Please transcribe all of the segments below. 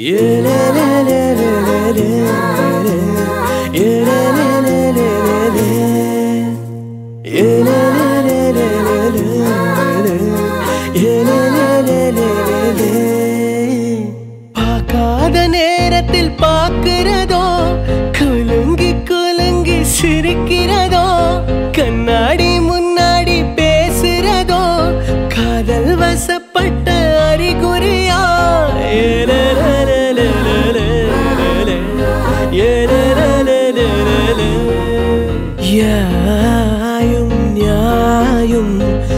பார்க்காத நேரத்தில் பார்க்கிறதோ குலுங்கி குலுங்கி சிரிக்கிறதோ கண்ணாடி முன்னாடி பேசுறதோ காதல் வசப்பட்ட அறிகுறியா ஏலலலலலலலல, ஏலலலலலலல. யாயும் நியாயும்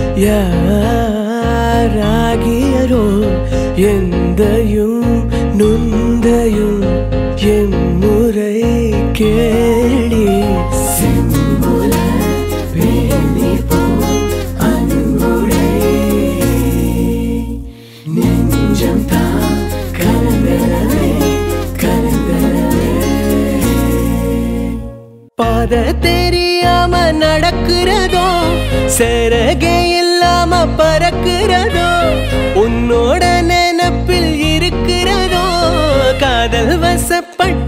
யாராகியரோ எந்தையும் நுந்தையும் எம்முறை கேளி செம்புல வேலி போல் அன்புடை நெஞ்சம் தான் கலந்தனவே கலந்தனவே பாத தெரியாம நடக்கிறதோ சிறகே இல்லாம பறக்கிறதோ உன்னோட நினப்பில் இருக்கிறதோ காதல் வசப்பட்ட